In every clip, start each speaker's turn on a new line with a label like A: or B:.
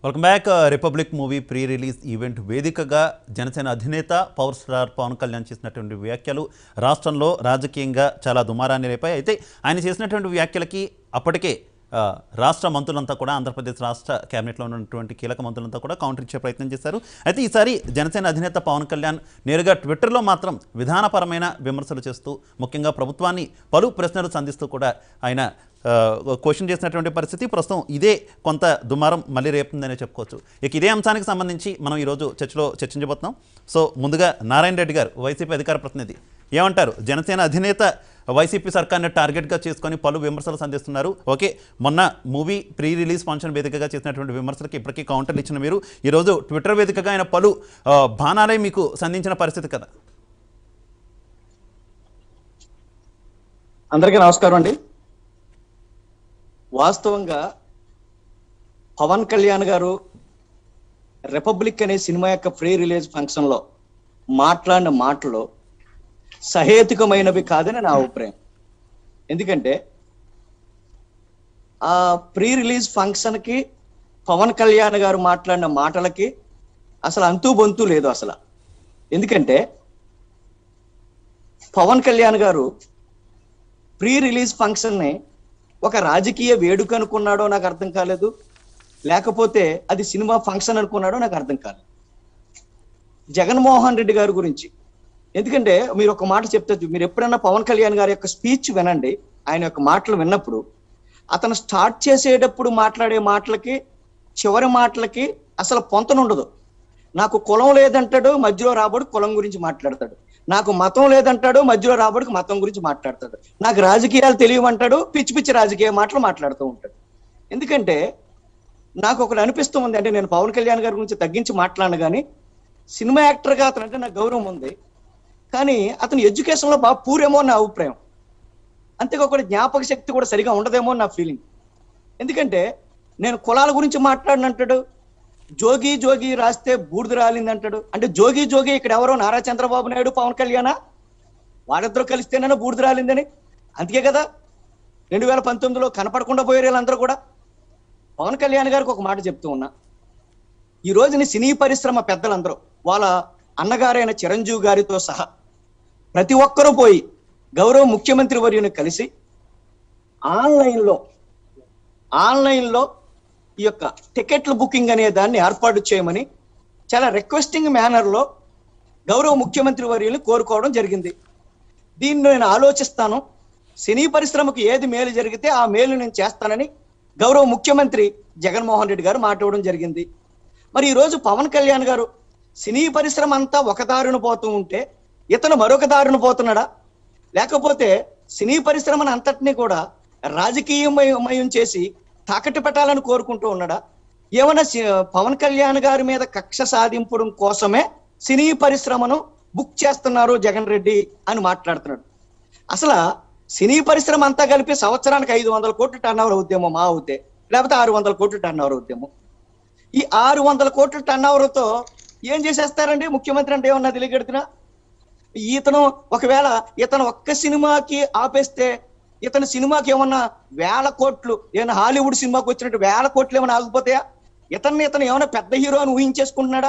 A: Welcome back Republic movie pre release event వేదికగా జనసేన అధినేత power star Pawan Kalyan చేసినటువంటి వ్యాఖ్యలు రాష్ట్రంలో రాజకీయంగా చాలా దుమారాన్ని రేపాయి అయితే ఆయన చేసినటువంటి వ్యాఖ్యలకి అప్పటికే ఆ, రాష్ట్ర మంత్రులంతా కూడా ఆంధ్రప్రదేశ్ రాష్ట్ర కేబినెట్లో ఉన్నటువంటి కీలక మంత్రులంతా కూడా కౌంటర్ ఇచ్చే ప్రయత్నం చేశారు అయితే ఈసారి జనసేన అధినేత పవన్ కళ్యాణ్ నేరుగా ట్విట్టర్లో మాత్రం విధానపరమైన విమర్శలు చేస్తూ ముఖ్యంగా ప్రభుత్వాన్ని పలు ప్రశ్నలు సంధిస్తూ కూడా ఆయన ఆ, క్వశ్చన్ చేసినటువంటి పరిస్థితి ప్రస్తుతం ఇదే కొంత దుమారం మళ్ళీ రేపుతుందనే చెప్పుకోవచ్చు ఇక ఇదే అంశానికి సంబంధించి మనం ఈరోజు చర్చలో చర్చించబోతున్నాం సో ముందుగా నారాయణ రెడ్డి గారు వైసీపీ అధికార ప్రతినిధి ఏమంటారు జనసేన అధినేత వైసీపీ సర్కార్ని టార్గెట్గా చేసుకొని పలు విమర్శలు సంధిస్తున్నారు ఓకే మొన్న మూవీ ప్రీ రిలీజ్ ఫంక్షన్ వేదికగా చేసినటువంటి విమర్శలకి ఇప్పటికీ కౌంటర్లు ఇచ్చిన మీరు ఈరోజు ట్విట్టర్ వేదికగా ఆయన పలు ఆ, బాణాలే మీకు సంధించిన పరిస్థితి కదా
B: అందరికీ నమస్కారం అండి వాస్తవంగా పవన్ కళ్యాణ్ గారు రిపబ్లిక్ అనే సినిమా యొక్క ప్రీ రిలీజ్ ఫంక్షన్ లో మాట్లాడిన మాటలు సహేతుకమైనవి కాదని నా అభిప్రాయం ఎందుకంటే ఆ ప్రీ రిలీజ్ ఫంక్షన్ కి పవన్ కళ్యాణ్ గారు మాట్లాడిన మాటలకి అసలు అంతూ బొంతు లేదు అసలు ఎందుకంటే పవన్ కళ్యాణ్ గారు ప్రీ రిలీజ్ ఫంక్షన్ ని ఒక రాజకీయ వేడుక అనుకున్నాడో నాకు అర్థం కాలేదు లేకపోతే అది సినిమా ఫంక్షన్ అనుకున్నాడో నాకు అర్థం కాలేదు జగన్మోహన్ రెడ్డి గారి గురించి ఎందుకంటే మీరు ఒక మాట చెప్తే మీరు ఎప్పుడైనా పవన్ కళ్యాణ్ గారి యొక్క స్పీచ్ వినండి ఆయన యొక్క మాటలు విన్నప్పుడు అతను స్టార్ట్ చేసేటప్పుడు మాట్లాడే మాటలకి చివరి మాటలకి అసలు పొంతనుండదు నాకు కులం లేదంటాడు మధ్యలో రాబడి కులం గురించి మాట్లాడతాడు నాకు మతం లేదంటాడు మధ్యలో రాబడికి మతం గురించి మాట్లాడతాడు నాకు రాజకీయాలు తెలియమంటాడు పిచ్చి పిచ్చి రాజకీయ మాటలు మాట్లాడుతూ ఉంటాడు ఎందుకంటే నాకు ఒకటి అనిపిస్తూ ఉంది అంటే నేను పవన్ కళ్యాణ్ గారి గురించి తగ్గించి మాట్లాడను కానీ సినిమా యాక్టర్గా అతను అంటే నాకు గౌరవం ఉంది కానీ అతను ఎడ్యుకేషన్లో బాగా పూరేమో అని నా అభిప్రాయం అంతేకాకుండా జ్ఞాపక శక్తి కూడా సరిగా ఉండదేమో అని నా ఫీలింగ్ ఎందుకంటే నేను కులాల గురించి మాట్లాడినంటాడు జోగి జోగి రాస్తే బూడిద రాలింది అంటాడు అంటే జోగి జోగి ఇక్కడ ఎవరో నారా చంద్రబాబు నాయుడు పవన్ కళ్యాణ వాళ్ళిద్దరూ కలిస్తేనైనా బూడిద రాలిందని అందుకే కదా రెండు వేల పంతొమ్మిదిలో కనపడకుండా పోయారు వీళ్ళందరూ కూడా పవన్ కళ్యాణ్ గారికి ఒక మాట చెప్తూ ఉన్నా ఈ రోజుని సినీ పరిశ్రమ పెద్దలందరూ వాళ్ళ అన్నగారైన చిరంజీవి గారితో సహా ప్రతి ఒక్కరూ పోయి గౌరవ ముఖ్యమంత్రి వర్యుని కలిసి ఆన్లైన్లో ఆన్లైన్లో ఈ యొక్క టికెట్ల బుకింగ్ అనే దాన్ని ఏర్పాటు చేయమని చాలా రిక్వెస్టింగ్ మేనర్లో గౌరవ ముఖ్యమంత్రి వర్యుల్ని కోరుకోవడం జరిగింది దీన్ని నేను ఆలోచిస్తాను సినీ పరిశ్రమకు ఏది మేలు జరిగితే ఆ మేలు నేను చేస్తానని గౌరవ ముఖ్యమంత్రి జగన్మోహన్ రెడ్డి గారు మాట్లాడడం జరిగింది మరి ఈరోజు పవన్ కళ్యాణ్ గారు సినీ పరిశ్రమ అంతా ఒక దారును పోతూ ఉంటే ఇతను మరొక దారును పోతున్నాడా లేకపోతే సినీ పరిశ్రమను అంతటినీ కూడా రాజకీయమయం చేసి తాకట్టు పెట్టాలని కోరుకుంటూ ఉన్నాడా ఏమన్నా సి- పవన్ కళ్యాణ్ గారి మీద కక్ష సాధింపడం కోసమే సినీ పరిశ్రమను బుక్ చేస్తున్నారు జగన్ రెడ్డి అని మాట్లాడుతున్నాడు అసలు సినీ పరిశ్రమ అంతా కలిపి సంవత్సరానికి ఐదు వందల కోట్లు టర్న్ ఓవర్ అవుద్దేమో మా అవుతే లేకపోతే ఆరు వందల కోట్లు టర్న్ ఓవర్ అవుద్దేమో ఈ ఆరు వందల కోట్ల టర్న్ ఓవర్తో ఏం చేసేస్తారండి ముఖ్యమంత్రి అంటే ఏమన్నా తెలియగడుతున్నా ఇతను ఒకవేళ ఇతను ఒక్క సినిమాకి ఆపేస్తే ఇతని సినిమాకి ఏమన్నా వేల కోట్లు ఏమైనా హాలీవుడ్ సినిమాకి వచ్చినట్టు వేల కోట్లు ఏమైనా ఆగిపోతాయా ఇతన్ని ఇతను ఏమైనా పెద్ద హీరో అని ఊహించేసుకుంటున్నాడా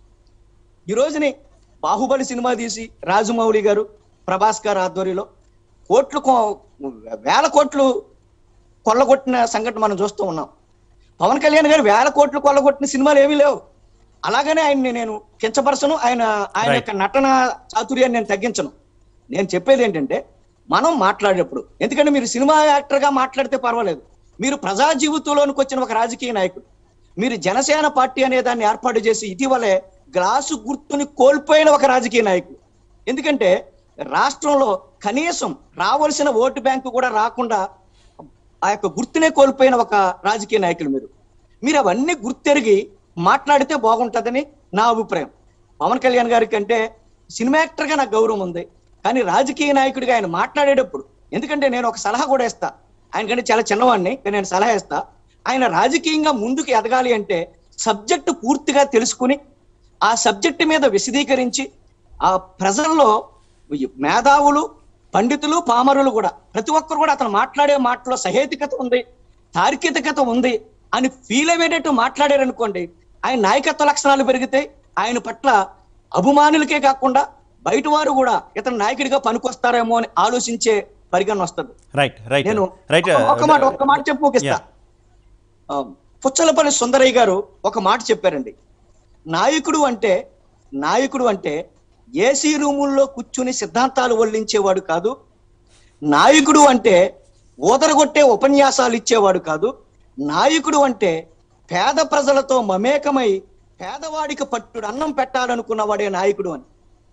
B: ఈ రోజుని బాహుబలి సినిమా తీసి రాజమౌళి గారు ప్రభాస్ గారు ఆధ్వర్యంలో కోట్లు కో- వేల కోట్లు కొల్లగొట్టిన సంఘటన మనం చూస్తూ ఉన్నాం పవన్ కళ్యాణ్ గారు వేల కోట్లు కొల్లగొట్టిన సినిమాలు ఏమీ లేవు అలాగనే ఆయన్ని నేను కించపరచను ఆయన ఆయన
A: Right.
B: యొక్క నటన చాతుర్యాన్ని నేను తగ్గించను నేను చెప్పేది ఏంటంటే మనం మాట్లాడేటప్పుడు ఎందుకంటే మీరు సినిమా యాక్టర్ గా మాట్లాడితే పర్వాలేదు మీరు ప్రజా జీవితంలోనికి వచ్చిన ఒక రాజకీయ నాయకుడు మీరు జనసేన పార్టీ అనే దాన్ని ఏర్పాటు చేసి ఇటీవలే గ్లాసు గుర్తుని కోల్పోయిన ఒక రాజకీయ నాయకుడు ఎందుకంటే రాష్ట్రంలో కనీసం రావాల్సిన ఓటు బ్యాంకు కూడా రాకుండా ఆ యొక్క గుర్తునే కోల్పోయిన ఒక రాజకీయ నాయకులు మీరు మీరు అవన్నీ గుర్తెరిగి మాట్లాడితే బాగుంటుందని నా అభిప్రాయం పవన్ కళ్యాణ్ గారి కంటే సినిమా యాక్టర్ గా నాకు గౌరవం ఉంది కానీ రాజకీయ నాయకుడిగా ఆయన మాట్లాడేటప్పుడు ఎందుకంటే నేను ఒక సలహా కూడా ఇస్తా ఆయన కంటే చాలా చిన్నవాడిని కానీ నేను సలహా ఇస్తా ఆయన రాజకీయంగా ముందుకు ఎదగాలి అంటే సబ్జెక్టు పూర్తిగా తెలుసుకుని ఆ సబ్జెక్టు మీద విశదీకరించి ఆ ప్రజల్లో మేధావులు పండితులు పామరులు కూడా ప్రతి ఒక్కరు కూడా అతను మాట్లాడే మాటలో సహేతుకత ఉంది తార్కికత ఉంది అని ఫీల్ అయ్యేటట్టు మాట్లాడారు అనుకోండి ఆయన నాయకత్వ లక్షణాలు పెరిగితే ఆయన పట్ల అభిమానులకే కాకుండా బయట వారు కూడా ఇతను నాయకుడిగా పనికొస్తారేమో అని ఆలోచించే పరిగణన వస్తుంది
A: రైట్ రైట్
B: నేను
A: రైట్
B: ఒక- ఒక మాట ఒక్క మాట చెప్పు ముగిస్తా
A: Yeah.
B: ఆ, పుచ్చలపల్లి సుందరయ్య గారు ఒక మాట చెప్పారండి నాయకుడు అంటే నాయకుడు అంటే ఏసీ రూముల్లో కూర్చుని సిద్ధాంతాలు వల్లించేవాడు కాదు నాయకుడు అంటే ఊదరగొట్టే ఉపన్యాసాలు ఇచ్చేవాడు కాదు నాయకుడు అంటే పేద ప్రజలతో మమేకమై పేదవాడికి పట్టుడు అన్నం పెట్టాలనుకున్నవాడే నాయకుడు అని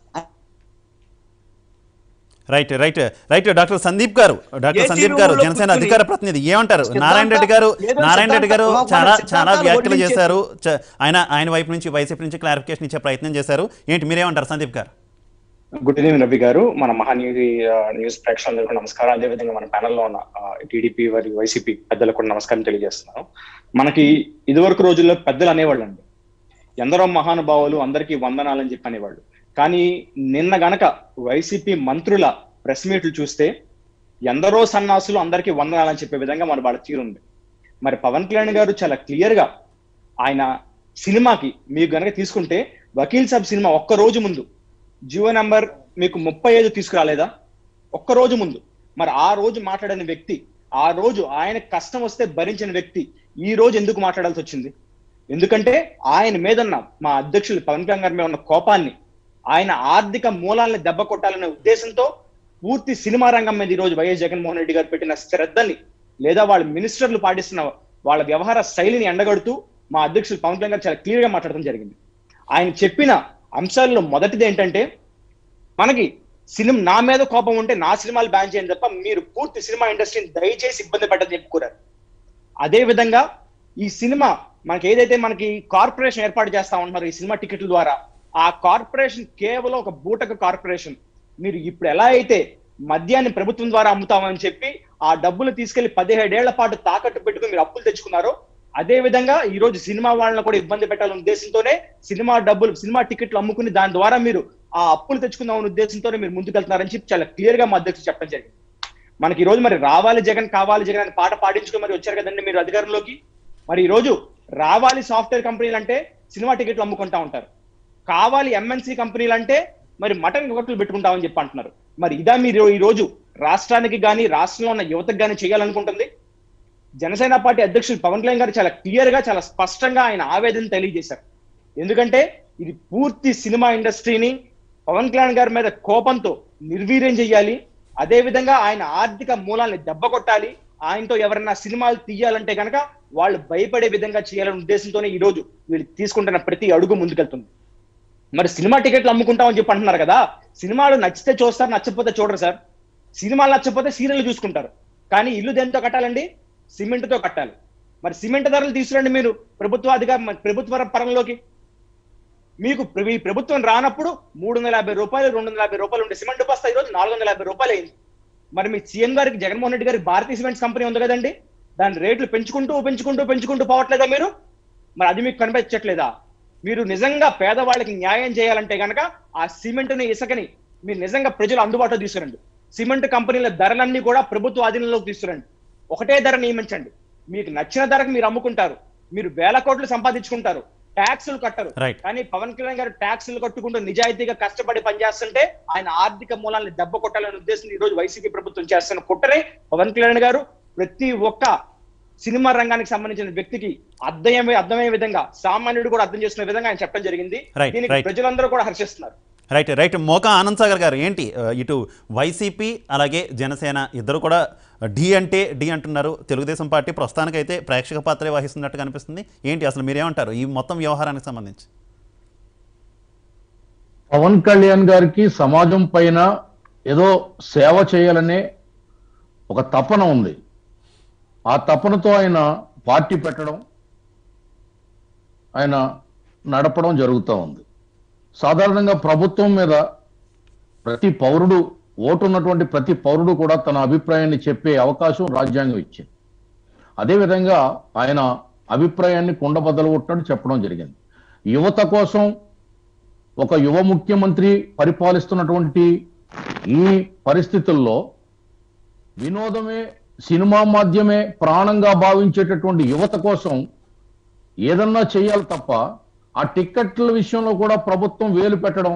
A: right right right doctor Sandeep garu doctor
B: AC
A: Sandeep గారు
B: రూములో
A: జనసేన
B: కూర్చుని
A: అధికార ప్రతినిధి ఏమంటారు
B: సిద్ధాంత-
A: నారాయణ రెడ్డి గారు
B: ఏదో
A: నారాయణ రెడ్డి గారు
B: సిద్ధాంత-
A: చాలా
B: వాళ్ళ
A: చాలా
B: సిద్ధాంతాలు
A: వ్యాఖ్యలు
B: వడ్డించేసి-
A: చేశారు చ- ఆయన ఆయన వైపు నుంచి వైసీపీ నుంచి క్లారిఫికేషన్ ఇచ్చే ప్రయత్నం చేశారు ఏంటి మీరేమంటారు సందీప్ గారు
C: గుడ్ ఈవినింగ్ రవి గారు మన మహాన్యూస్ న్యూస్ ప్రేక్షకులందరికీ నమస్కారం అదేవిధంగా మన ప్యానెల్లో ఉన్న టీడీపీ మరియు వైసీపీ పెద్దలకు కూడా నమస్కారం తెలియజేస్తున్నాను మనకి ఇదివరకు రోజుల్లో పెద్దలు అనేవాళ్ళు అండి ఎందరో మహానుభావులు అందరికీ వందనాలని చెప్పి అనేవాళ్ళు కానీ నిన్న గనక వైసీపీ మంత్రుల ప్రెస్ మీట్లు చూస్తే ఎందరో సన్నాసులు అందరికీ వందనాలని చెప్పే విధంగా మన వాళ్ళ తీరుంది మరి పవన్ కళ్యాణ్ గారు చాలా క్లియర్ గా ఆయన సినిమాకి మీరు గనక తీసుకుంటే వకీల్ సాబ్ సినిమా ఒక్క రోజు ముందు జియో నంబర్ మీకు ముప్పై ఐదు తీసుకురాలేదా ఒక్క రోజు ముందు మరి ఆ రోజు మాట్లాడిన వ్యక్తి ఆ రోజు ఆయన కష్టం వస్తే భరించిన వ్యక్తి ఈ రోజు ఎందుకు మాట్లాడాల్సి వచ్చింది ఎందుకంటే ఆయన మీదన్న మా అధ్యక్షులు పవన్ కళ్యాణ్ గారి మీద ఉన్న కోపాన్ని ఆయన ఆర్థిక మూలాలను దెబ్బ కొట్టాలనే ఉద్దేశంతో పూర్తి సినిమా రంగం మీద ఈ రోజు వైఎస్ జగన్మోహన్ రెడ్డి గారు పెట్టిన శ్రద్ధని లేదా వాళ్ళ మినిస్టర్లు పాటిస్తున్న వాళ్ళ వ్యవహార శైలిని ఎండగడుతూ మా అధ్యక్షులు పవన్ కళ్యాణ్ గారు చాలా క్లియర్ గా మాట్లాడడం జరిగింది ఆయన చెప్పిన అంశాల్లో మొదటిది ఏంటంటే మనకి సినిమా నా మీద కోపం ఉంటే నా సినిమాలు బ్యాన్ చేయండి తప్ప మీరు పూర్తి సినిమా ఇండస్ట్రీని దయచేసి ఇబ్బంది పెట్టదని చెప్పుకోరారు అదే విధంగా ఈ సినిమా మనకి ఏదైతే మనకి కార్పొరేషన్ ఏర్పాటు చేస్తా ఉంటున్నారు ఈ సినిమా టికెట్ల ద్వారా ఆ కార్పొరేషన్ కేవలం ఒక బూటక కార్పొరేషన్ మీరు ఇప్పుడు ఎలా అయితే మద్యాన్ని ప్రభుత్వం ద్వారా అమ్ముతామని చెప్పి ఆ డబ్బులు తీసుకెళ్లి పదిహేడేళ్ల పాటు తాకట్టు పెట్టుకుని మీరు అప్పులు తెచ్చుకున్నారో అదే విధంగా ఈ రోజు సినిమా వాళ్ళని కూడా ఇబ్బంది పెట్టాలనే ఉద్దేశంతోనే సినిమా డబ్బులు సినిమా టికెట్లు అమ్ముకుని దాని ద్వారా మీరు ఆ అప్పులు తెచ్చుకుందామనే ఉద్దేశంతోనే మీరు ముందుకెళ్తున్నారని చెప్పి చాలా క్లియర్ గా మా అధ్యక్షుడు చెప్పడం జరిగింది మనకి ఈ రోజు మరి రావాలి జగన్ కావాలి జగన్ అని పాట పాడించుకుని మరి వచ్చారు కదండి మీరు అధికారంలోకి మరి ఈ రోజు రావాలి సాఫ్ట్వేర్ కంపెనీలు అంటే సినిమా టికెట్లు అమ్ముకుంటా ఉంటారు కావాలి ఎంఎన్సీ కంపెనీలు అంటే మరి మటన్ కొట్లు పెట్టుకుంటామని చెప్పి అంటున్నారు మరి ఇదా మీరు ఈ రోజు రాష్ట్రానికి గాని రాష్ట్రంలో ఉన్న యువతకు గాని చేయాలనుకుంటుంది జనసేన పార్టీ అధ్యక్షులు పవన్ కళ్యాణ్ గారు చాలా క్లియర్ గా చాలా స్పష్టంగా ఆయన ఆవేదన తెలియజేశారు ఎందుకంటే ఇది పూర్తి సినిమా ఇండస్ట్రీని పవన్ కళ్యాణ్ గారి మీద కోపంతో నిర్వీర్యం చేయాలి అదే విధంగా ఆయన ఆర్థిక మూలాల్ని దెబ్బ కొట్టాలి ఆయనతో ఎవరైనా సినిమాలు తీయాలంటే కనుక వాళ్ళు భయపడే విధంగా చేయాలనే ఉద్దేశంతోనే ఈ రోజు వీళ్ళు తీసుకుంటున్న ప్రతి అడుగు ముందుకెళ్తుంది మరి సినిమా టికెట్లు అమ్ముకుంటామని చెప్పి అంటున్నారు కదా సినిమాలు నచ్చితే చూస్తారు నచ్చకపోతే చూడరు సార్ సినిమాలు నచ్చకపోతే సీరియల్ చూసుకుంటారు కానీ ఇల్లు దేంతో కట్టాలండి సిమెంట్ తో కట్టాలి మరి సిమెంట్ ధరలు తీసుకురండి మీరు ప్రభుత్వ అధికార ప్రభుత్వ పరంలోకి మీకు ప్ర- ఈ ప్రభుత్వం రానప్పుడు మూడు వందల యాభై రూపాయలు రెండు వందల యాభై రూపాయలు ఉండే సిమెంట్ బస్తా ఈ రోజు నాలుగు వందల యాభై రూపాయలు అయింది మరి మీ సీఎం గారికి జగన్మోహన్ రెడ్డి గారికి భారతీయ సిమెంట్స్ కంపెనీ ఉంది కదండి దాని రేట్లు పెంచుకుంటూ పెంచుకుంటూ పెంచుకుంటూ పోవట్లేదా మీరు మరి అది మీకు కనిపించట్లేదా మీరు నిజంగా పేదవాళ్ళకి న్యాయం చేయాలంటే గనక ఆ సిమెంట్ని ఇసుకని మీరు నిజంగా ప్రజలు అందుబాటులో తీసుకురండి సిమెంట్ కంపెనీల ధరలన్నీ కూడా ప్రభుత్వ ఆధీనంలోకి తీసుకురండి ఒకటే ధర నియమించండి మీకు నచ్చిన ధరకు మీరు అమ్ముకుంటారు మీరు వేల కోట్లు సంపాదించుకుంటారు ట్యాక్సులు కట్టరు
A: Right.
C: కానీ పవన్ కళ్యాణ్ గారు ట్యాక్సులు కట్టుకుంటూ నిజాయితీగా కష్టపడి పనిచేస్తుంటే ఆయన ఆర్థిక మూలాన్ని దెబ్బ కొట్టాలనే ఉద్దేశం ఈ రోజు వైసీపీ ప్రభుత్వం చేస్తున్న కుట్రనే పవన్ కళ్యాణ్ గారు ప్రతి ఒక్క సినిమా రంగానికి సంబంధించిన వ్యక్తికి అర్థమయ్యే అర్థమయ్యే విధంగా సామాన్యుడు కూడా అర్థం చేసుకునే విధంగా ఆయన చెప్పడం జరిగింది
A: Right,
C: దీనికి
A: right.
C: ప్రజలందరూ కూడా హర్షిస్తున్నారు
A: రైట్ రైట్ మోకా ఆనంద్ సాగర్ గారు ఏంటి ఆ, ఇటు వైసీపీ అలాగే జనసేన ఇద్దరు కూడా డి అంటే డి అంటున్నారు తెలుగుదేశం పార్టీ ప్రస్తుతానికైతే ప్రేక్షక పాత్రే వహిస్తున్నట్టు కనిపిస్తుంది ఏంటి అసలు మీరేమంటారు ఈ మొత్తం వ్యవహారానికి సంబంధించి
D: పవన్ కళ్యాణ్ గారికి సమాజం పైన ఏదో సేవ చేయాలనే ఒక తపన ఉంది ఆ తపనతో ఆయన పార్టీ పెట్టడం ఆయన నడపడం జరుగుతూ ఉంది సాధారణంగా ప్రభుత్వం మీద ప్రతి పౌరుడు ఓటు ఉన్నటువంటి ప్రతి పౌరుడు కూడా తన అభిప్రాయాన్ని చెప్పే అవకాశం రాజ్యాంగం ఇచ్చింది అదేవిధంగా ఆయన అభిప్రాయాన్ని కుండబద్దలు కొట్టినట్టు చెప్పడం జరిగింది యువత కోసం ఒక యువ ముఖ్యమంత్రి పరిపాలిస్తున్నటువంటి ఈ పరిస్థితుల్లో వినోదమే సినిమా మాధ్యమే ప్రాణంగా భావించేటటువంటి యువత కోసం ఏదన్నా చేయాలి తప్ప ఆ టిక్కెట్ల విషయంలో కూడా ప్రభుత్వం వేలు పెట్టడం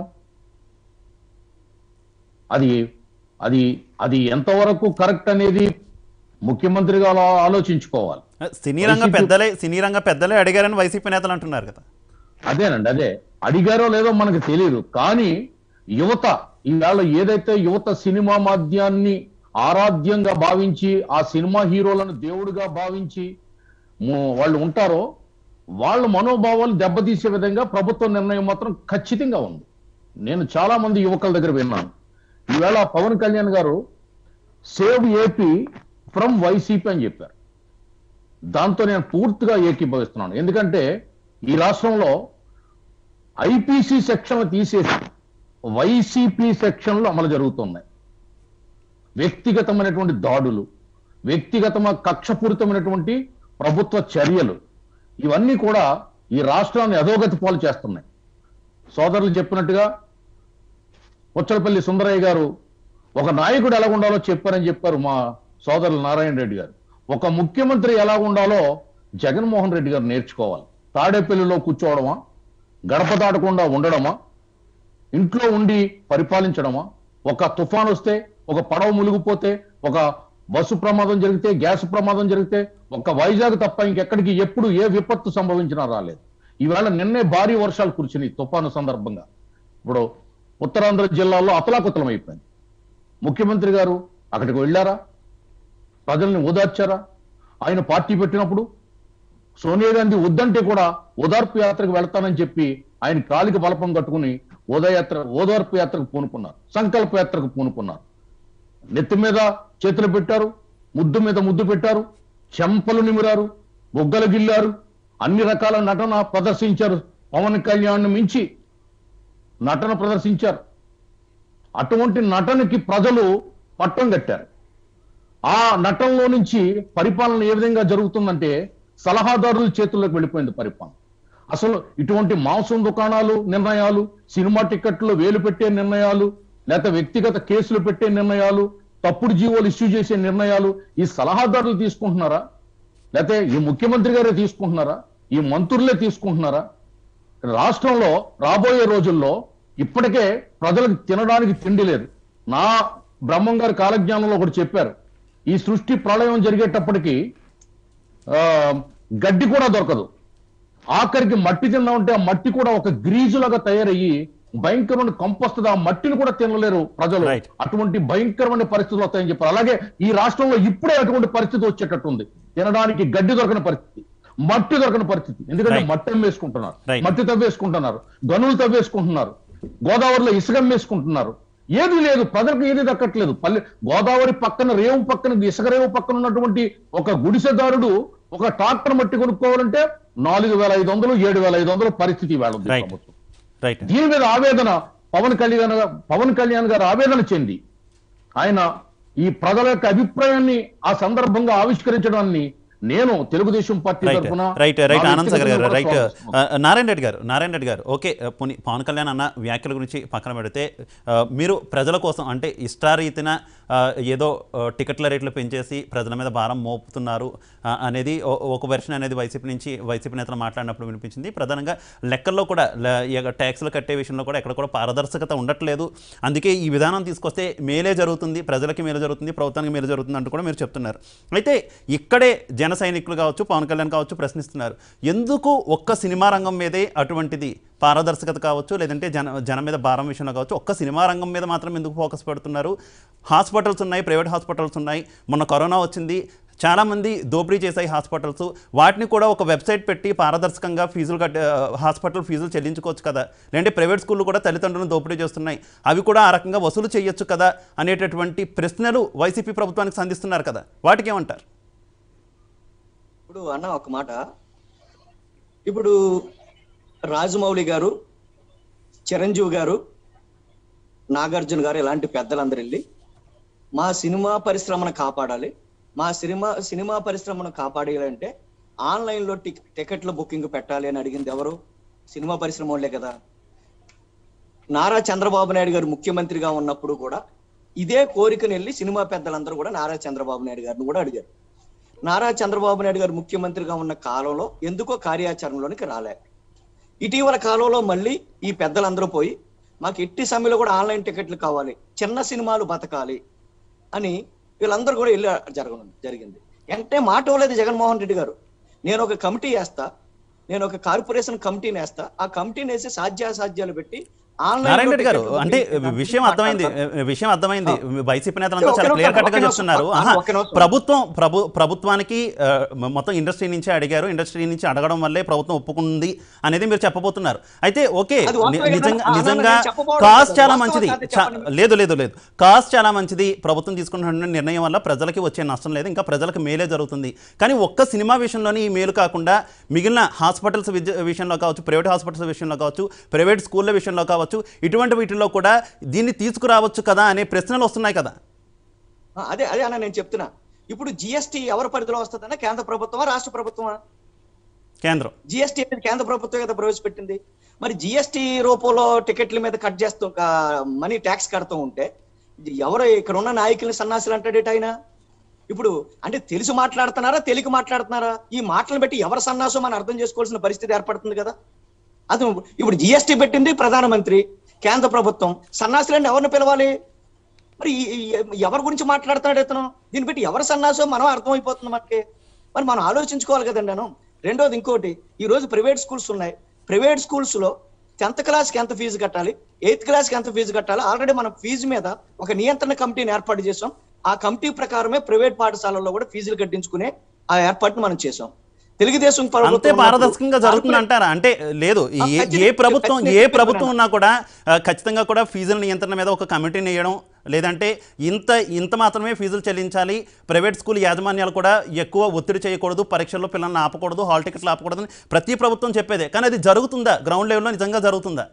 D: అది అది అది ఎంతవరకు కరెక్ట్ అనేది ముఖ్యమంత్రిగా ఆలో- ఆలోచించుకోవాలి
A: సినీ రంగ
D: వైసీపీ-
A: పెద్దలే సినీ రంగ పెద్దలే అడిగారని వైసీపీ నేతలు అంటున్నారు కదా
D: అదేనండి అదే అడిగారో లేదో మనకు తెలియదు కానీ యువత ఈవేళ ఏదైతే యువత సినిమా మాధ్యాన్ని ఆరాధ్యంగా భావించి ఆ సినిమా హీరోలను దేవుడిగా భావించి ము- వాళ్ళు ఉంటారో వాళ్ళ మనోభావాలు దెబ్బతీసే విధంగా ప్రభుత్వ నిర్ణయం మాత్రం ఖచ్చితంగా ఉంది నేను చాలా మంది యువకుల దగ్గర విన్నాను ఈవేళ పవన్ కళ్యాణ్ గారు సేవ్ ఏపీ ఫ్రమ్ వైసీపీ అని చెప్పారు దాంతో నేను పూర్తిగా ఏకీభవిస్తున్నాను ఎందుకంటే ఈ రాష్ట్రంలో ఐపీసీ సెక్షన్లు తీసేసి వైసీపీ సెక్షన్లు అమలు జరుగుతున్నాయి వ్యక్తిగతమైనటువంటి దాడులు వ్యక్తిగతమ కక్షపూరితమైనటువంటి ప్రభుత్వ చర్యలు ఇవన్నీ కూడా ఈ రాష్ట్రాన్ని అధోగతి పాలు చేస్తున్నాయి సోదరులు చెప్పినట్టుగా పుచ్చలపల్లి సుందరయ్య గారు ఒక నాయకుడు ఎలా ఉండాలో చెప్పారని చెప్పారు మా సోదరులు నారాయణ రెడ్డి గారు ఒక ముఖ్యమంత్రి ఎలా ఉండాలో జగన్మోహన్ రెడ్డి గారు నేర్చుకోవాలి తాడేపల్లిలో కూర్చోవడమా గడప దాటకుండా ఉండడమా ఇంట్లో ఉండి పరిపాలించడమా ఒక తుఫాన్ వస్తే ఒక పడవ మునిగిపోతే ఒక బస్సు ప్రమాదం జరిగితే గ్యాస్ ప్రమాదం జరిగితే ఒక వైజాగ్ తప్ప ఇంకెక్కడికి ఎప్పుడు ఏ విపత్తు సంభవించినా రాలేదు ఈవేళ నిన్నే భారీ వర్షాలు కురిచినాయి తుఫాను సందర్భంగా ఇప్పుడు ఉత్తరాంధ్ర జిల్లాలో అతలాకుతలం అయిపోయింది ముఖ్యమంత్రి గారు అక్కడికి వెళ్ళారా ప్రజల్ని ఓదార్చారా ఆయన పార్టీ పెట్టినప్పుడు సోనియా గాంధీ వద్దంటే కూడా ఓదార్పు యాత్రకు వెళ్తానని చెప్పి ఆయన కాలికి బలపం కట్టుకుని ఓదయాత్ర ఓదార్పు యాత్రకు పూనుకున్నారు సంకల్ప యాత్రకు పూనుకున్నారు నెత్తి మీద చేతులు పెట్టారు ముద్దు మీద ముద్దు పెట్టారు చెంపలు నిమిరారు బొగ్గలు గిల్లారు అన్ని రకాల నటన ప్రదర్శించారు పవన్ కళ్యాణ్ మించి నటన ప్రదర్శించారు అటువంటి నటనకి ప్రజలు పట్టం కట్టారు ఆ నటనలో నుంచి పరిపాలన ఏ విధంగా జరుగుతుందంటే సలహాదారుల చేతుల్లోకి వెళ్ళిపోయింది పరిపాలన అసలు ఇటువంటి మాంసం దుకాణాలు నిర్ణయాలు సినిమా టికెట్లు వేలు పెట్టే నిర్ణయాలు లేకపోతే వ్యక్తిగత కేసులు పెట్టే నిర్ణయాలు తప్పుడు జీవోలు ఇష్యూ చేసే నిర్ణయాలు ఈ సలహాదారులు తీసుకుంటున్నారా లేకపోతే ఈ ముఖ్యమంత్రి గారే తీసుకుంటున్నారా ఈ మంత్రులే తీసుకుంటున్నారా రాష్ట్రంలో రాబోయే రోజుల్లో ఇప్పటికే ప్రజలకు తినడానికి తిండి లేదు నా బ్రహ్మం గారి కాలజ్ఞానంలో ఒకటి చెప్పారు ఈ సృష్టి ప్రళయం జరిగేటప్పటికి ఆ, గడ్డి కూడా దొరకదు ఆఖరికి మట్టి తిన్నామంటే ఆ మట్టి కూడా ఒక గ్రీజులాగా తయారయ్యి భయంకరమైన కంపొస్తుంది ఆ మట్టిని కూడా తినలేరు ప్రజలు
A: Right.
D: అటువంటి భయంకరమైన పరిస్థితులు వస్తాయని చెప్పారు అలాగే ఈ రాష్ట్రంలో ఇప్పుడే అటువంటి పరిస్థితి వచ్చేటట్టుంది తినడానికి గడ్డి దొరకని పరిస్థితి మట్టి దొరకని పరిస్థితి ఎందుకంటే
A: Right.
D: మట్టి అమ్మేసుకుంటున్నారు
A: Right.
D: మట్టి తవ్వేసుకుంటున్నారు గనులు తవ్వేసుకుంటున్నారు గోదావరిలో ఇసుక అమ్మేసుకుంటున్నారు ఏది లేదు ప్రజలకు ఏది దక్కట్లేదు పల్లె గోదావరి పక్కన రేవు పక్కన ఇసుక రేవు పక్కన ఉన్నటువంటి ఒక గుడిసెదారుడు ఒక ట్రాక్టర్ మట్టి కొనుక్కోవాలంటే నాలుగు వేల ఐదు వందలు ఏడు వేల ఐదు వందలు పరిస్థితి వేళ ఉంది
A: Right.
D: ప్రభుత్వం
A: రైట్
D: దీని మీద ఆవేదన పవన్ కళ్యాణ్ గా- పవన్ కళ్యాణ్ గారు ఆవేదన చెంది ఆయన ఈ ప్రజల యొక్క అభిప్రాయాన్ని ఆ సందర్భంగా ఆవిష్కరించడాన్ని నేను తెలుగుదేశం పార్టీ
A: రైట్
D: తరఫున
A: రైట్ రైట్
D: నా
A: ఆనంద్ సాగర్ గారు
D: వ్యక్తిగతంగా
A: రైట్
D: కూడా స్వాగతిస్తున్నాను.
A: నారాయణ రెడ్డి గారు నారాయణ రెడ్డి గారు ఓకే పోనీ పవన్ కళ్యాణ్ అన్న వ్యాఖ్యల గురించి పక్కన పెడితే ఆ, మీరు ప్రజల కోసం అంటే ఇష్టారీతిన ఆ, ఏదో ఆ, టికెట్ల రేట్లు పెంచేసి ప్రజల మీద భారం మోపుతున్నారు ఆ, అనేది ఓ- ఒక వెర్షన్ అనేది వైసీపీ నుంచి వైసీపీ నేతలు మాట్లాడినప్పుడు వినిపించింది ప్రధానంగా లెక్కల్లో కూడా ల- ఇక ట్యాక్స్లు కట్టే విషయంలో కూడా ఎక్కడ కూడా పారదర్శకత ఉండట్లేదు అందుకే ఈ విధానం తీసుకొస్తే మేలే జరుగుతుంది ప్రజలకి మేలు జరుగుతుంది ప్రభుత్వానికి మేలు జరుగుతుంది అంటూ కూడా మీరు చెప్తున్నారు అయితే ఇక్కడే జన సైనికులు కావచ్చు పవన్ కళ్యాణ్ కావచ్చు ప్రశ్నిస్తున్నారు ఎందుకు ఒక్క సినిమా రంగం మీదే అటువంటిది పారదర్శకత కావచ్చు లేదంటే జన జనం మీద భారం విషయంలో కావచ్చు ఒక్క సినిమా రంగం మీద మాత్రం ఎందుకు ఫోకస్ పెడుతున్నారు హాస్పిటల్స్ ఉన్నాయి ప్రైవేట్ హాస్పిటల్స్ ఉన్నాయి మొన్న కరోనా వచ్చింది చాలామంది దోపిడీ చేశాయి హాస్పిటల్స్ వాటిని కూడా ఒక వెబ్సైట్ పెట్టి పారదర్శకంగా ఫీజులు కట్టే హాస్పిటల్ ఫీజులు చెల్లించుకోవచ్చు కదా లేదంటే ప్రైవేట్ స్కూళ్ళు కూడా తల్లిదండ్రులను దోపిడీ చేస్తున్నాయి అవి కూడా ఆ రకంగా వసూలు చేయొచ్చు కదా అనేటటువంటి ప్రశ్నలు వైసీపీ ప్రభుత్వానికి సంధిస్తున్నారు కదా వాటికి ఏమంటారు
B: ఇప్పుడు అన్న ఒక మాట ఇప్పుడు రాజమౌళి గారు చిరంజీవి గారు నాగార్జున గారు ఇలాంటి పెద్దలందరూ వెళ్ళి మా సినిమా పరిశ్రమను కాపాడాలి మా సినిమా సినిమా పరిశ్రమను కాపాడాలంటే ఆన్లైన్లో టిక్ టికెట్ల బుకింగ్ పెట్టాలి అని అడిగింది ఎవరు సినిమా పరిశ్రమ వాళ్ళే కదా నారా చంద్రబాబు నాయుడు గారు ముఖ్యమంత్రిగా ఉన్నప్పుడు కూడా ఇదే కోరికను వెళ్ళి సినిమా పెద్దలందరూ కూడా నారా చంద్రబాబు నాయుడు గారిని కూడా అడిగారు నారా చంద్రబాబు నాయుడు గారు ముఖ్యమంత్రిగా ఉన్న కాలంలో ఎందుకో కార్యాచరణలోనికి రాలే ఇటీవల కాలంలో మళ్ళీ ఈ పెద్దలందరూ పోయి మాకు ఎట్టి సమయంలో కూడా ఆన్లైన్ టికెట్లు కావాలి చిన్న సినిమాలు బతకాలి అని వీళ్ళందరూ కూడా వెళ్ళి జరగను జరిగింది అంటే మాట ఇవ్వలేదు జగన్మోహన్ రెడ్డి గారు నేను ఒక కమిటీ వేస్తా నేను ఒక కార్పొరేషన్ కమిటీని వేస్తా ఆ కమిటీని వేసి సాధ్యాసాధ్యాలు పెట్టి ఆన్లైన్
A: నారాయణ రెడ్డి గారు అంటే విషయం అర్థమైంది విషయం అర్థమైంది వైసీపీ నేతలంతా చాలా క్లియర్ కట్ గా చెప్తున్నారు ఆహా, ప్రభుత్వం ప్రభు ప్రభుత్వానికి ఆ, మొత్తం ఇండస్ట్రీ నుంచి అడిగారు ఇండస్ట్రీ నుంచి అడగడం వల్లే ప్రభుత్వం ఒప్పుకుంది అనేది మీరు చెప్పబోతున్నారు అయితే ఓకే
B: అది వాస్తవమే
A: ని-
B: కదా?
A: నిజంగా
B: ఆ,
A: నిజంగా
B: నేను చెప్పబోవడం
A: కాస్ట్
B: లేదు.
A: చాలా
B: వాస్తవం
A: మంచిది
B: కాదు
A: చా-
B: చెప్పండి.
A: లేదు లేదు లేదు కాస్ట్ చాలా మంచిది ప్రభుత్వం తీసుకున్న నిర్ణయం వల్ల ప్రజలకి వచ్చే నష్టం లేదు ఇంకా ప్రజలకు మేలే జరుగుతుంది కానీ ఒక్క సినిమా విషయంలోనే ఈ మేలు కాకుండా మిగిలిన హాస్పిటల్స్ విద్య విషయంలో కావచ్చు ప్రైవేట్ హాస్పిటల్స్ విషయంలో కావచ్చు ప్రైవేట్ స్కూళ్ళ విషయంలో కావచ్చు ఇటువంటి వీటిల్లో కూడా దీన్ని తీసుకురావచ్చు కదా అనే ప్రశ్నలు వస్తున్నాయి కదా
B: ఆ, అదే అదే అన్న నేను చెప్తున్నా ఇప్పుడు జిఎస్టీ ఎవరి పరిధిలో వస్తుందన్న కేంద్ర ప్రభుత్వమా రాష్ట్ర ప్రభుత్వమా
A: కేంద్రం
B: జిఎస్టీ అనేది కేంద్ర ప్రభుత్వం కదా ప్రవేశపెట్టింది మరి జిఎస్టీ రూపంలో టికెట్ల మీద కట్ చేస్తూ మనీ ట్యాక్స్ కడుతూ ఉంటే ఇది ఎవరు ఇక్కడ ఉన్న నాయకుల్ని సన్నాసులు అంటాడేట ఆయన ఇప్పుడు అంటే తెలిసి మాట్లాడుతున్నారా తెలియక మాట్లాడుతున్నారా ఈ మాటలను బట్టి ఎవరు సన్నాసో మనం అర్థం చేసుకోవాల్సిన పరిస్థితి ఏర్పడుతుంది కదా అది ఇప్పుడు జిఎస్టీ పెట్టింది ప్రధానమంత్రి కేంద్ర ప్రభుత్వం సన్నాసులని ఎవరిని పిలవాలి మరి ఈ- ఈ- ఎవరి గురించి మాట్లాడుతున్నాడు ఇతను దీన్ని బట్టి ఎవరు సన్నాసో మనం అర్థమైపోతుంది మనకి మరి మనం ఆలోచించుకోవాలి కదండి నేను రెండోది ఇంకోటి ఈ రోజు ప్రైవేట్ స్కూల్స్ ఉన్నాయి ప్రైవేట్ స్కూల్స్ లో టెన్త్ క్లాస్ కి ఎంత ఫీజు కట్టాలి ఎయిత్ క్లాస్ కి ఎంత ఫీజు కట్టాలి ఆల్రెడీ మనం ఫీజు మీద ఒక నియంత్రణ కమిటీని ఏర్పాటు చేసాం ఆ కమిటీ ప్రకారమే ప్రైవేట్ పాఠశాలల్లో కూడా ఫీజులు కట్టించుకునే ఆ ఏర్పాటును మనం చేసాం తెలుగుదేశం ప్రభుత్వం
A: అంతే
B: ఉన్నప్పుడు
A: పారదర్శకంగా జరుగుతుంది అంటారా అంటే లేదు ఈ ఏ- ఏ
B: ఖచ్చితంగా-
A: ప్రభుత్వం ఏ
B: ఖచ్చితంగా
A: ప్రభుత్వం ఉన్నా కూడా ఆ, ఖచ్చితంగా కూడా ఫీజుల నియంత్రణ మీద ఒక కమిటీని వేయడం లేదంటే ఇంత ఇంత మాత్రమే ఫీజులు చెల్లించాలి ప్రైవేట్ స్కూల్ యాజమాన్యాలు కూడా ఎక్కువ ఒత్తిడి చేయకూడదు పరీక్షల్లో పిల్లల్ని ఆపకూడదు హాల్ టికెట్లు ఆపకూడదు అని ప్రతి ప్రభుత్వం చెప్పేదే కానీ అది జరుగుతుందా గ్రౌండ్ లెవెల్లో నిజంగా జరుగుతుందా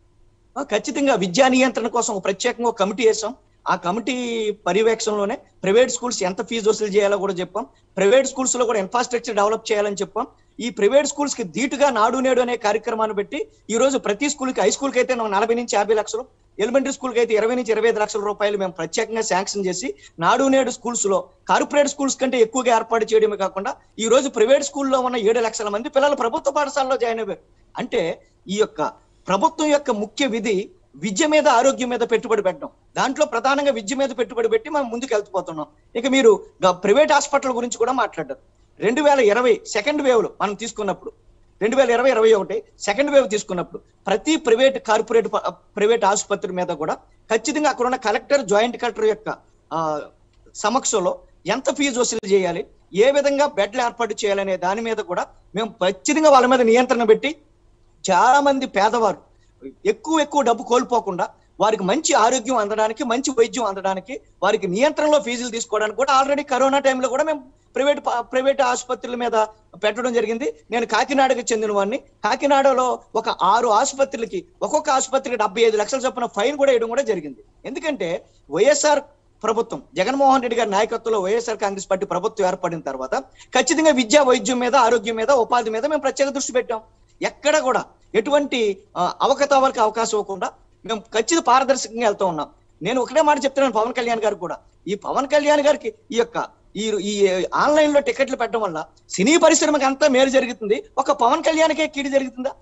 B: ఆ, ఖచ్చితంగా విద్యా నియంత్రణ కోసం ఒక ప్రత్యేకంగా ఒక కమిటీ వేసాం ఆ కమిటీ పర్యవేక్షణలోనే ప్రైవేట్ స్కూల్స్ ఎంత ఫీజు వసూలు చేయాలో కూడా చెప్పాం ప్రైవేట్ స్కూల్స్ లో కూడా ఇన్ఫ్రాస్ట్రక్చర్ డెవలప్ చేయాలని చెప్పాం ఈ ప్రైవేట్ స్కూల్స్ కి ధీటుగా నాడు నేడు అనే కార్యక్రమాన్ని పెట్టి ఈ రోజు ప్రతి స్కూల్ కి హై స్కూల్ కి అయితే నలభై నుంచి యాభై లక్షలు ఎలిమెంటరీ స్కూల్ కి అయితే ఇరవై నుంచి ఇరవై ఐదు లక్షల రూపాయలు మేము ప్రత్యేకంగా శాంక్షన్ చేసి నాడు నేడు స్కూల్స్ లో కార్పొరేట్ స్కూల్స్ కంటే ఎక్కువగా ఏర్పాటు చేయడమే కాకుండా ఈ రోజు ప్రైవేట్ స్కూల్లో ఉన్న ఏడు లక్షల మంది పిల్లలు ప్రభుత్వ పాఠశాలలో జాయిన్ అయ్యారు అంటే ఈ యొక్క ప్రభుత్వం యొక్క ముఖ్య విధి విద్య మీద ఆరోగ్యం మీద పెట్టుబడి పెట్టడం దాంట్లో ప్రధానంగా విద్య మీద పెట్టుబడి పెట్టి మనం ముందుకు వెళ్తుపోతున్నాం ఇక మీరు గ- ప్రైవేట్ హాస్పిటల్ గురించి కూడా మాట్లాడారు రెండు వేల ఇరవై సెకండ్ వేవ్ లో మనం తీసుకున్నప్పుడు రెండు వేల ఇరవై ఇరవై ఒకటి సెకండ్ వేవ్ తీసుకున్నప్పుడు ప్రతి ప్రైవేట్ కార్పొరేట్ ప- ప్రైవేట్ ఆసుపత్రి మీద కూడా ఖచ్చితంగా అక్కడ ఉన్న కలెక్టర్ జాయింట్ కలెక్టర్ యొక్క ఆ, సమక్షంలో ఎంత ఫీజు వసూలు చేయాలి ఏ విధంగా బెడ్లు ఏర్పాటు చేయాలనే దాని మీద కూడా మేము ఖచ్చితంగా వాళ్ళ మీద నియంత్రణ పెట్టి చాలా మంది పేదవారు ఎక్కువ ఎక్కువ డబ్బు కోల్పోకుండా వారికి మంచి ఆరోగ్యం అందడానికి మంచి వైద్యం అందడానికి వారికి నియంత్రణలో ఫీజులు తీసుకోవడానికి కూడా ఆల్రెడీ కరోనా టైంలో కూడా మేము ప్రైవేట్ ప- ప్రైవేట్ ఆసుపత్రుల మీద పెట్టడం జరిగింది నేను కాకినాడకి చెందిన వాడిని కాకినాడలో ఒక ఆరు ఆసుపత్రులకి ఒక్కొక్క ఆసుపత్రికి డెబ్బై ఐదు లక్షల చొప్పున ఫైన్ కూడా వేయడం కూడా జరిగింది ఎందుకంటే వైఎస్ఆర్ ప్రభుత్వం జగన్మోహన్ రెడ్డి గారి నాయకత్వంలో వైఎస్ఆర్ కాంగ్రెస్ పార్టీ ప్రభుత్వం ఏర్పడిన తర్వాత ఖచ్చితంగా విద్యా వైద్యం మీద ఆరోగ్యం మీద ఉపాధి మీద మేము ప్రత్యేక దృష్టి పెట్టాం ఎక్కడ కూడా ఎటువంటి ఆ, అవకతవకలకు అవకాశం ఇవ్వకుండా మేము ఖచ్చిత పారదర్శకంగా వెళ్తూ ఉన్నాం నేను ఒకటే మాట చెప్తున్నాను పవన్ కళ్యాణ్ గారికి కూడా ఈ పవన్ కళ్యాణ్ గారికి ఈ యొక్క ఈ ఈ ఆన్లైన్ లో టికెట్లు పెట్టడం వల్ల సినీ పరిశ్రమకి అంతా మేలు జరుగుతుంది ఒక పవన్ కళ్యాణ్కే కీడు జరుగుతుందా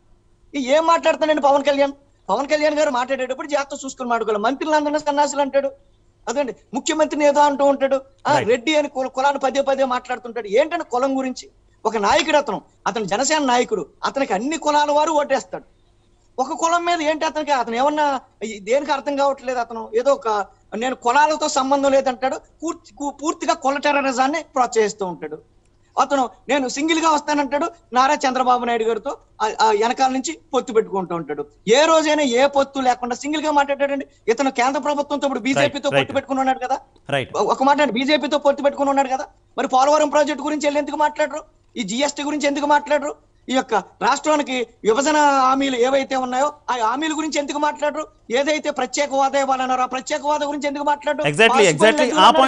B: ఈ ఏం మాట్లాడుతానండి పవన్ కళ్యాణ్ పవన్ కళ్యాణ్ గారు మాట్లాడేటప్పుడు జాగ్రత్త చూసుకుని మాట్లాడుకోవాలి మంత్రులు అందరినీ సన్నాసులు అంటాడు అదండి ముఖ్యమంత్రిని ఏదో అంటూ ఉంటాడు ఆ
A: Right.
B: రెడ్డి అని కుల- కులాన్ని పదే పదే మాట్లాడుతుంటాడు ఏంటంటే కులం గురించి ఒక నాయకుడు అతను అతను జనసేన నాయకుడు అతనికి అన్ని కులాల వారు ఓటేస్తాడు ఒక కులం మీద ఏంటి అతనికి అతను ఏమన్నా ఈ- దేనికి అర్థం కావట్లేదు అతను ఏదో ఒక నేను కులాలతో సంబంధం లేదంటాడు పూర్తి కు- పూర్తిగా కుల టెర్రరిజాన్ని ప్రోత్సహిస్తూ ఉంటాడు అతను నేను సింగిల్ గా వస్తానంటాడు నారా చంద్రబాబు నాయుడు గారితో ఆ- ఆ వెనకాల నుంచి పొత్తు పెట్టుకుంటూ ఉంటాడు ఏ రోజైనా ఏ పొత్తు లేకుండా సింగిల్ గా మాట్లాడాడండి ఇతను కేంద్ర ప్రభుత్వంతో ఇప్పుడు బీజేపీతో
A: right.
B: పొత్తు పెట్టుకుని ఉన్నాడు కదా
A: రైట్
B: ఒక మాట బీజేపీతో పొత్తు పెట్టుకుని ఉన్నాడు కదా మరి పోలవరం ప్రాజెక్టు గురించి వెళ్ళి ఎందుకు మాట్లాడరు ఈ జిఎస్టీ గురించి ఎందుకు మాట్లాడరు ఈ యొక్క రాష్ట్రానికి విభజన హామీలు ఏవైతే ఉన్నాయో ఆ హామీల గురించి ఎందుకు మాట్లాడరు ఏదైతే ప్రత్యేక హోదా ఇవ్వాలన్నారో ఆ ప్రత్యేక హోదా గురించి ఎందుకు మాట్లాడరు
A: ఎగ్జాక్ట్లీ
B: పాసిబుల్
A: ఎగ్జాక్ట్లీ
B: ఎందుకు
A: ఆ
B: అన్నారు?